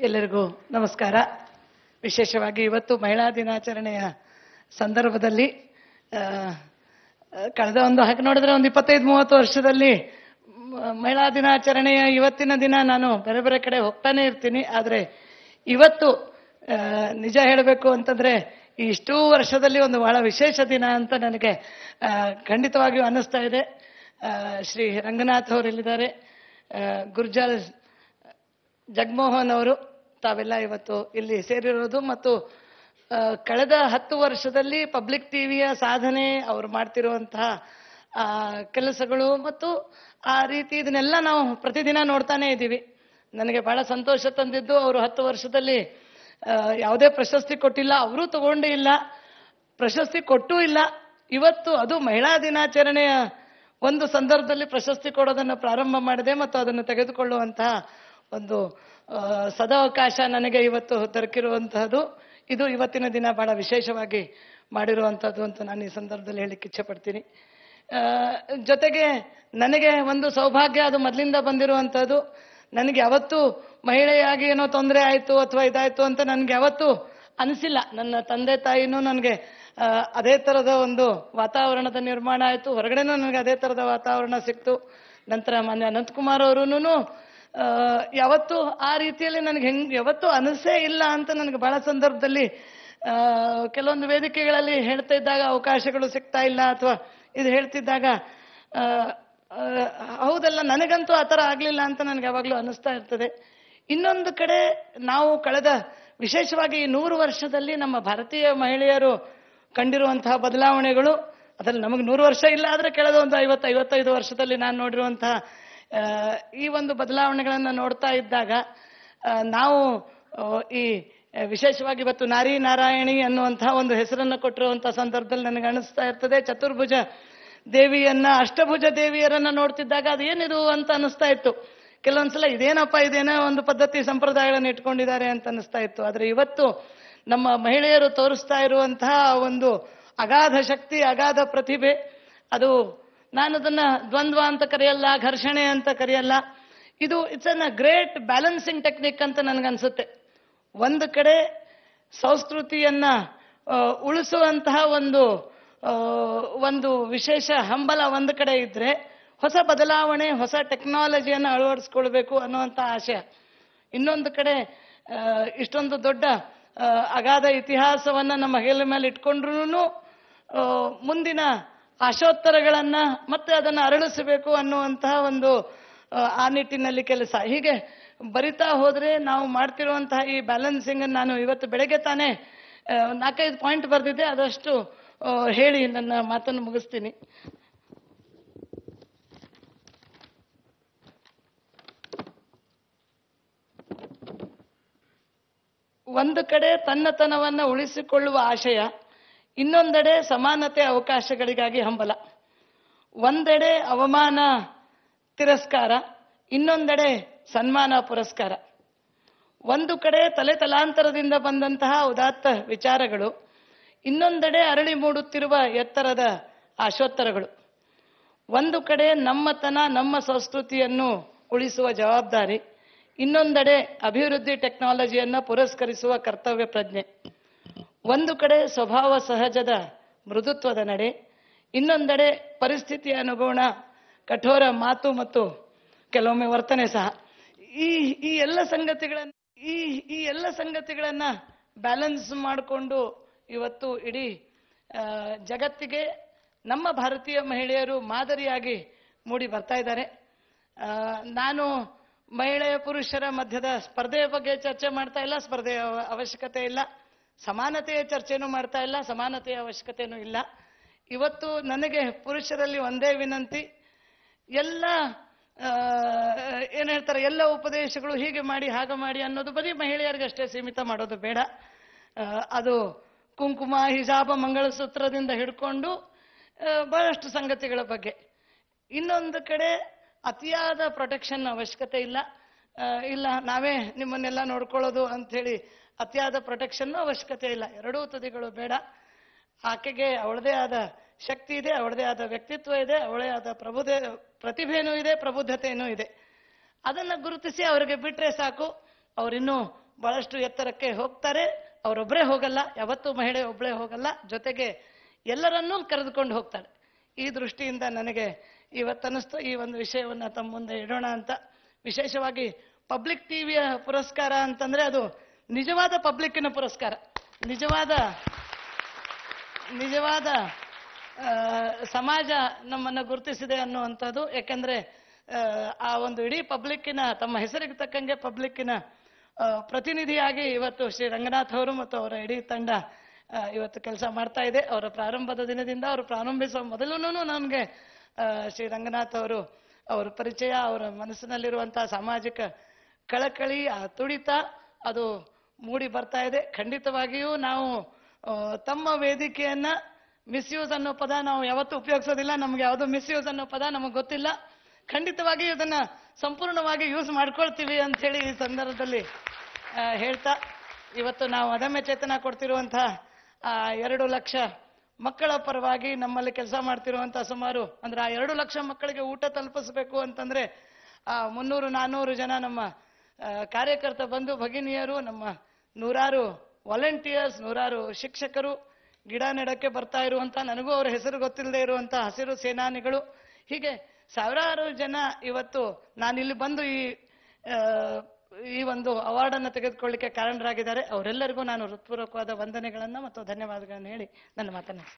ಎಲ್ಲರಿಗೂ ನಮಸ್ಕಾರ ವಿಶೇಷವಾಗಿ ಇವತ್ತು ಮಹಿಳಾ ದಿನಾಚರಣೆಯ ಸಂದರ್ಭದಲ್ಲಿ ಆ, ಕಳೆದ ಒಂದು ಹಾಗೆ ನೋಡಿದ್ರೆ ಒಂದು ಇಪ್ಪತ್ತೈದು ಮೂವತ್ತು ವರ್ಷದಲ್ಲಿ ಮ- ಮಹಿಳಾ ದಿನಾಚರಣೆಯ ಇವತ್ತಿನ ದಿನ ನಾನು ಬೇರೆ ಬೇರೆ ಕಡೆ ಹೋಗ್ತಾನೆ ಇರ್ತೀನಿ ಆದರೆ ಇವತ್ತು ಆ, ನಿಜ ಹೇಳಬೇಕು ಅಂತಂದ್ರೆ ಈ ಇಷ್ಟೂ ವರ್ಷದಲ್ಲಿ ಒಂದು ಬಹಳ ವಿಶೇಷ ದಿನ ಅಂತ ನನಗೆ ಆ, ಖಂಡಿತವಾಗಿಯೂ ಅನ್ನಿಸ್ತಾ ಇದೆ ಆ, ಶ್ರೀ ರಂಗನಾಥ್ ಅವರು ಇಲ್ಲಿದ್ದಾರೆ ಆ, ಗುರ್ಜಾಲ್ ಜಗಮೋಹನ್ ಅವರು ತಾವೆಲ್ಲ ಇವತ್ತು ಇಲ್ಲಿ ಸೇರಿರೋದು ಮತ್ತು ಆ, ಕಳೆದ ಹತ್ತು ವರ್ಷದಲ್ಲಿ ಪಬ್ಲಿಕ್ ಟಿವಿಯ ಸಾಧನೆ ಅವರು ಮಾಡ್ತಿರುವಂತಹ ಆ, ಕೆಲಸಗಳು ಮತ್ತು ಆ ರೀತಿ ಇದನ್ನೆಲ್ಲ ನಾವು ಪ್ರತಿದಿನ ನೋಡ್ತಾನೆ ಇದ್ದೀವಿ ನನಗೆ ಬಹಳ ಸಂತೋಷ ತಂದಿದ್ದು ಅವರು ಹತ್ತು ವರ್ಷದಲ್ಲಿ ಆ, ಯಾವುದೇ ಪ್ರಶಸ್ತಿ ಕೊಟ್ಟಿಲ್ಲ ಅವರು ತಗೊಂಡೇ ಇಲ್ಲ ಪ್ರಶಸ್ತಿ ಕೊಟ್ಟೂ ಇಲ್ಲ ಇವತ್ತು ಅದು ಮಹಿಳಾ ದಿನಾಚರಣೆಯ ಒಂದು ಸಂದರ್ಭದಲ್ಲಿ ಪ್ರಶಸ್ತಿ ಕೊಡೋದನ್ನು ಪ್ರಾರಂಭ ಮಾಡಿದೆ ಮತ್ತು ಅದನ್ನು ತೆಗೆದುಕೊಳ್ಳುವಂತಹ ಒಂದು ಆ, ಸದಾವಕಾಶ ನನಗೆ ಇವತ್ತು ದೊರಕಿರುವಂತಹದ್ದು ಇದು ಇವತ್ತಿನ ದಿನ ಬಹಳ ವಿಶೇಷವಾಗಿ ಮಾಡಿರುವಂತಹದ್ದು ಅಂತ ನಾನು ಈ ಸಂದರ್ಭದಲ್ಲಿ ಹೇಳಲಿಕ್ಕೆ ಇಚ್ಛೆ ಪಡ್ತೀನಿ ಆ, ಜೊತೆಗೆ ನನಗೆ ಒಂದು ಸೌಭಾಗ್ಯ ಅದು ಮೊದಲಿಂದ ಬಂದಿರುವಂತಹದ್ದು ನನಗೆ ಯಾವತ್ತೂ ಮಹಿಳೆಯಾಗಿ ಏನೋ ತೊಂದರೆ ಆಯಿತು ಅಥವಾ ಇದಾಯ್ತು ಅಂತ ನನಗೆ ಯಾವತ್ತೂ ಅನಿಸಿಲ್ಲ ನನ್ನ ತಂದೆ ತಾಯಿನೂ ನನಗೆ ಆ, ಅದೇ ಥರದ ಒಂದು ವಾತಾವರಣದ ನಿರ್ಮಾಣ ಆಯಿತು ಹೊರಗಡೆನೂ ನನಗೆ ಅದೇ ಥರದ ವಾತಾವರಣ ಸಿಕ್ತು ನಂತರ ಮಾನ್ಯ ಅನಂತಕುಮಾರ್ ಅವರೂ ಯಾವತ್ತು ಆ ರೀತಿಯಲ್ಲಿ ನನಗೆ ಹೆಂಗ್ ಯಾವತ್ತೂ ಅನಿಸೇ ಇಲ್ಲ ಅಂತ ನನಗೆ ಬಹಳ ಸಂದರ್ಭದಲ್ಲಿ ಆ, ಕೆಲವೊಂದು ವೇದಿಕೆಗಳಲ್ಲಿ ಹೇಳ್ತಾ ಇದ್ದಾಗ ಅವಕಾಶಗಳು ಸಿಗ್ತಾ ಇಲ್ಲ ಅಥವಾ ಇದು ಹೇಳ್ತಿದ್ದಾಗ ಆ, ಆ, ಹೌದಲ್ಲ ನನಗಂತೂ ಆ ಥರ ಆಗಲಿಲ್ಲ ಅಂತ ನನಗೆ ಯಾವಾಗಲೂ ಅನಿಸ್ತಾ ಇರ್ತದೆ ಇನ್ನೊಂದು ಕಡೆ ನಾವು ಕಳೆದ ವಿಶೇಷವಾಗಿ ಈ ನೂರು ವರ್ಷದಲ್ಲಿ ನಮ್ಮ ಭಾರತೀಯ ಮಹಿಳೆಯರು ಕಂಡಿರುವಂತಹ ಬದಲಾವಣೆಗಳು ಅದರಲ್ಲಿ ನಮಗೆ ನೂರು ವರ್ಷ ಇಲ್ಲ ಆದರೆ ಕಳೆದ ಒಂದು ಐವತ್ತು ಐವತ್ತೈದು ವರ್ಷದಲ್ಲಿ ನಾನು ನೋಡಿರುವಂತಹ ಆ, ಈ ಒಂದು ಬದಲಾವಣೆಗಳನ್ನು ನೋಡ್ತಾ ಇದ್ದಾಗ ಆ, ನಾವು ಆ, ಈ ಆ, ವಿಶೇಷವಾಗಿ ಇವತ್ತು ನಾರಿ ನಾರಾಯಣಿ ಅನ್ನುವಂತಹ ಒಂದು ಹೆಸರನ್ನು ಕೊಟ್ಟಿರುವಂತಹ ಸಂದರ್ಭದಲ್ಲಿ ನನಗೆ ಅನಿಸ್ತಾ ಇರ್ತದೆ ಚತುರ್ಭುಜ ದೇವಿಯನ್ನ ಅಷ್ಟಭುಜ ದೇವಿಯರನ್ನ ನೋಡ್ತಿದ್ದಾಗ ಅದೇನಿದು ಅಂತ ಅನಿಸ್ತಾ ಇತ್ತು ಕೆಲವೊಂದ್ಸಲ ಇದೇನಪ್ಪ ಇದೇನೋ ಒಂದು ಪದ್ಧತಿ ಸಂಪ್ರದಾಯಗಳನ್ನು ಇಟ್ಕೊಂಡಿದ್ದಾರೆ ಅಂತ ಅನಿಸ್ತಾ ಇತ್ತು ಆದ್ರೆ ಇವತ್ತು ನಮ್ಮ ಮಹಿಳೆಯರು ತೋರಿಸ್ತಾ ಇರುವಂತಹ ಒಂದು ಅಗಾಧ ಶಕ್ತಿ ಅಗಾಧ ಪ್ರತಿಭೆ ಅದು ನಾನು ಅದನ್ನ ದ್ವಂದ್ವ ಅಂತ ಕರೆಯಲ್ಲ ಘರ್ಷಣೆ ಅಂತ ಕರೆಯಲ್ಲ ಇದು it's an great balancing technique ಅಂತ ನನಗನ್ಸುತ್ತೆ ಒಂದು ಕಡೆ ಸಂಸ್ಕೃತಿಯನ್ನ ಆ, ಉಳಿಸುವಂತಹ ಒಂದು ಆ, ಒಂದು ವಿಶೇಷ ಹಂಬಲ ಒಂದು ಕಡೆ ಇದ್ರೆ ಹೊಸ ಬದಲಾವಣೆ ಹೊಸ ಟೆಕ್ನಾಲಜಿಯನ್ನು ಅಳವಡಿಸ್ಕೊಳ್ಬೇಕು ಅನ್ನುವಂಥ ಆಶಯ ಇನ್ನೊಂದು ಕಡೆ ಆ, ಇಷ್ಟೊಂದು ದೊಡ್ಡ ಆ, ಅಗಾಧ ಇತಿಹಾಸವನ್ನ ನಮ್ಮ ಹೆಗಲ ಮೇಲೆ ಇಟ್ಕೊಂಡ್ರು ಮುಂದಿನ ಆಶೋತ್ತರಗಳನ್ನ ಮತ್ತೆ ಅದನ್ನು ಅರಳಿಸಬೇಕು ಅನ್ನುವಂತಹ ಒಂದು ಆ, ಆ ನಿಟ್ಟಿನಲ್ಲಿ ಕೆಲಸ ಹೀಗೆ ಬರಿತಾ ಹೋದ್ರೆ ನಾವು ಮಾಡ್ತಿರುವಂತಹ ಈ ಬ್ಯಾಲೆನ್ಸಿಂಗ್ ನಾನು ಇವತ್ತು ಬೆಳಗ್ಗೆ ತಾನೇ ಆ, ನಾಲ್ಕೈದು ಪಾಯಿಂಟ್ ಬರೆದಿದ್ದೆ ಅದಷ್ಟು ಆ, ಹೇಳಿ ನನ್ನ ಮಾತನ್ನು ಮುಗಿಸ್ತೀನಿ ಒಂದು ಕಡೆ ತನ್ನತನವನ್ನ ಉಳಿಸಿಕೊಳ್ಳುವ ಆಶಯ ಇನ್ನೊಂದೆಡೆ ಸಮಾನತೆ ಅವಕಾಶಗಳಿಗಾಗಿ ಹಂಬಲ ಒಂದೆಡೆ ಅವಮಾನ ತಿರಸ್ಕಾರ ಇನ್ನೊಂದೆಡೆ ಸನ್ಮಾನ ಪುರಸ್ಕಾರ ಒಂದು ಕಡೆ ತಲೆ ತಲಾಂತರದಿಂದ ಬಂದಂತಹ ಉದಾತ್ತ ವಿಚಾರಗಳು ಇನ್ನೊಂದೆಡೆ ಅರಳಿ ಮೂಡುತ್ತಿರುವ ಎತ್ತರದ ಆಶೋತ್ತರಗಳು ಒಂದು ಕಡೆ ನಮ್ಮತನ ನಮ್ಮ ಸಂಸ್ಕೃತಿಯನ್ನು ಉಳಿಸುವ ಜವಾಬ್ದಾರಿ ಇನ್ನೊಂದೆಡೆ ಅಭಿವೃದ್ಧಿ ಟೆಕ್ನಾಲಜಿಯನ್ನು ಪುರಸ್ಕರಿಸುವ ಕರ್ತವ್ಯ ಪ್ರಜ್ಞೆ ಒಂದು ಕಡೆ ಸ್ವಭಾವ ಸಹಜದ ಮೃದುತ್ವದ ನಡೆ ಇನ್ನೊಂದೆಡೆ ಪರಿಸ್ಥಿತಿಯ ಅನುಗುಣ ಕಠೋರ ಮಾತು ಮತ್ತು ಕೆಲವೊಮ್ಮೆ ವರ್ತನೆ ಸಹ ಈ ಈ ಎಲ್ಲ ಸಂಗತಿಗಳನ್ನ ಈ ಈ ಎಲ್ಲ ಸಂಗತಿಗಳನ್ನ ಬ್ಯಾಲೆನ್ಸ್ ಮಾಡಿಕೊಂಡು ಇವತ್ತು ಇಡೀ ಆ, ಜಗತ್ತಿಗೆ ನಮ್ಮ ಭಾರತೀಯ ಮಹಿಳೆಯರು ಮಾದರಿಯಾಗಿ ಮೂಡಿ ಬರ್ತಾ ಇದ್ದಾರೆ ಆ, ನಾನು ಮಹಿಳೆಯ ಪುರುಷರ ಮಧ್ಯದ ಸ್ಪರ್ಧೆಯ ಬಗ್ಗೆ ಚರ್ಚೆ ಮಾಡ್ತಾ ಇಲ್ಲ ಸ್ಪರ್ಧೆಯ ಅವ- ಅವಶ್ಯಕತೆ ಇಲ್ಲ ಸಮಾನತೆಯ ಚರ್ಚೆನೂ ಮಾಡ್ತಾ ಇಲ್ಲ ಸಮಾನತೆಯ ಅವಶ್ಯಕತೆನೂ ಇಲ್ಲ ಇವತ್ತು ನನಗೆ ಪುರುಷರಲ್ಲಿ ಒಂದೇ ವಿನಂತಿ ಎಲ್ಲ ಆ, ಏನ್ ಹೇಳ್ತಾರೆ ಎಲ್ಲ ಉಪದೇಶಗಳು ಹೀಗೆ ಮಾಡಿ ಹಾಗೆ ಮಾಡಿ ಅನ್ನೋದು ಬರೀ ಮಹಿಳೆಯರಿಗೆ ಅಷ್ಟೇ ಸೀಮಿತ ಮಾಡೋದು ಬೇಡ ಆ, ಅದು ಕುಂಕುಮ ಹಿಜಾಬ ಮಂಗಳಸೂತ್ರದಿಂದ ಹಿಡ್ಕೊಂಡು ಆ, ಬಹಳಷ್ಟು ಸಂಗತಿಗಳ ಬಗ್ಗೆ ಇನ್ನೊಂದು ಕಡೆ ಅತಿಯಾದ ಪ್ರೊಟೆಕ್ಷನ್ ಅವಶ್ಯಕತೆ ಇಲ್ಲ ಆ, ಇಲ್ಲ ನಾವೇ ನಿಮ್ಮನ್ನೆಲ್ಲ ನೋಡ್ಕೊಳ್ಳೋದು ಅಂಥೇಳಿ ಅತಿಯಾದ ಪ್ರೊಟೆಕ್ಷನ್ ಅವಶ್ಯಕತೆ ಇಲ್ಲ ಎರಡೂ ತುದಿಗಳು ಬೇಡ ಆಕೆಗೆ ಅವಳದೇ ಆದ ಶಕ್ತಿ ಇದೆ ಅವಳದೇ ಆದ ವ್ಯಕ್ತಿತ್ವ ಇದೆ ಅವಳೇ ಆದ ಪ್ರಬುದ್ಧ ಪ್ರತಿಭೆನೂ ಇದೆ ಪ್ರಬುದ್ಧತೆಯೂ ಇದೆ ಅದನ್ನ ಗುರುತಿಸಿ ಅವರಿಗೆ ಬಿಟ್ರೆ ಸಾಕು ಅವರಿನ್ನೂ ಬಹಳಷ್ಟು ಎತ್ತರಕ್ಕೆ ಹೋಗ್ತಾರೆ ಅವರೊಬ್ಬರೇ ಹೋಗಲ್ಲ ಯಾವತ್ತೂ ಮಹಿಳೆ ಒಬ್ಬಳೇ ಹೋಗಲ್ಲ ಜೊತೆಗೆ ಎಲ್ಲರನ್ನೂ ಕರೆದುಕೊಂಡು ಹೋಗ್ತಾಳೆ ಈ ದೃಷ್ಟಿಯಿಂದ ನನಗೆ ಇವತ್ತನ್ನಿಸ್ತು ಈ ಒಂದು ವಿಷಯವನ್ನ ತಮ್ಮ ಮುಂದೆ ಇಡೋಣ ಅಂತ ವಿಶೇಷವಾಗಿ ಪಬ್ಲಿಕ್ ಟಿವಿಯ ಪುರಸ್ಕಾರ ಅಂತಂದ್ರೆ ಅದು ನಿಜವಾದ ಪಬ್ಲಿಕ್ಕಿನ ಪುರಸ್ಕಾರ ನಿಜವಾದ ನಿಜವಾದ ಆ, ಸಮಾಜ ನಮ್ಮನ್ನು ಗುರುತಿಸಿದೆ ಅನ್ನುವಂಥದ್ದು ಯಾಕೆಂದ್ರೆ ಆ, ಆ ಒಂದು ಇಡೀ ಪಬ್ಲಿಕ್ಕಿನ ತಮ್ಮ ಹೆಸರಿಗೆ ತಕ್ಕಂಗೆ ಪಬ್ಲಿಕ್ಕಿನ ಆ, ಪ್ರತಿನಿಧಿಯಾಗಿ ಇವತ್ತು ಶ್ರೀ ರಂಗನಾಥ್ ಅವರು ಮತ್ತು ಅವರ ಇಡೀ ತಂಡ ಆ, ಇವತ್ತು ಕೆಲಸ ಮಾಡ್ತಾ ಇದೆ ಅವರ ಪ್ರಾರಂಭದ ದಿನದಿಂದ ಅವರು ಪ್ರಾರಂಭಿಸುವ ಮೊದಲು ನಮಗೆ ಶ್ರೀ ರಂಗನಾಥ್ ಅವರು ಅವರ ಪರಿಚಯ ಅವರ ಮನಸ್ಸಿನಲ್ಲಿರುವಂತಹ ಸಾಮಾಜಿಕ ಕಳಕಳಿ ಆ ತುಡಿತ ಅದು ಮೂಡಿ ಬರ್ತಾ ಇದೆ ಖಂಡಿತವಾಗಿಯೂ ನಾವು ಆ, ತಮ್ಮ ವೇದಿಕೆಯನ್ನ ಮಿಸ್ಯೂಸ್ ಅನ್ನೋ ಪದ ನಾವು ಯಾವತ್ತೂ ಉಪಯೋಗಿಸೋದಿಲ್ಲ ನಮ್ಗೆ ಯಾವುದು ಮಿಸ್ಯೂಸ್ ಅನ್ನೋ ಪದ ನಮಗೆ ಗೊತ್ತಿಲ್ಲ ಖಂಡಿತವಾಗಿ ಇದನ್ನ ಸಂಪೂರ್ಣವಾಗಿ ಯೂಸ್ ಮಾಡ್ಕೊಳ್ತೀವಿ ಅಂತ ಹೇಳಿ ಈ ಸಂದರ್ಭದಲ್ಲಿ ಆ, ಹೇಳ್ತಾ ಇವತ್ತು ನಾವು ಅದಮ್ಯ ಚೇತನ ಕೊಡ್ತಿರುವಂತಹ ಆ ಎರಡು ಲಕ್ಷ ಮಕ್ಕಳ ಪರವಾಗಿ ನಮ್ಮಲ್ಲಿ ಕೆಲಸ ಮಾಡ್ತಿರುವಂತಹ ಸುಮಾರು ಅಂದ್ರೆ ಆ ಎರಡು ಲಕ್ಷ ಮಕ್ಕಳಿಗೆ ಊಟ ತಲುಪಿಸಬೇಕು ಅಂತಂದ್ರೆ ಆ ಮುನ್ನೂರು ನಾನ್ನೂರು ಜನ ನಮ್ಮ ಆ, ಕಾರ್ಯಕರ್ತ ಬಂಧು ಭಗಿನಿಯರು ನಮ್ಮ ನೂರಾರು ವಾಲಂಟಿಯರ್ಸ್ ನೂರಾರು ಶಿಕ್ಷಕರು ಗಿಡ ನೆಡಕ್ಕೆ ಬರ್ತಾ ಇರುವಂತ ನನಗೂ ಅವರ ಹೆಸರು ಗೊತ್ತಿಲ್ಲದೆ ಇರುವಂತ ಹಸಿರು ಸೇನಾನಿಗಳು ಹೀಗೆ ಸಾವಿರಾರು ಜನ ಇವತ್ತು ನಾನಿಲ್ಲಿ ಬಂದು ಈ ಆ, ಈ ಒಂದು ಅವಾರ್ಡ್ ಅನ್ನು ತೆಗೆದುಕೊಳ್ಳಿಕ್ಕೆ ಕಾರಣರಾಗಿದ್ದಾರೆ ಅವರೆಲ್ಲರಿಗೂ ನಾನು ಹೃತ್ಪೂರ್ವಕವಾದ ವಂದನೆಗಳನ್ನ ಮತ್ತು ಧನ್ಯವಾದಗಳನ್ನು ಹೇಳಿ ನನ್ನ ಮಾತನ್ನು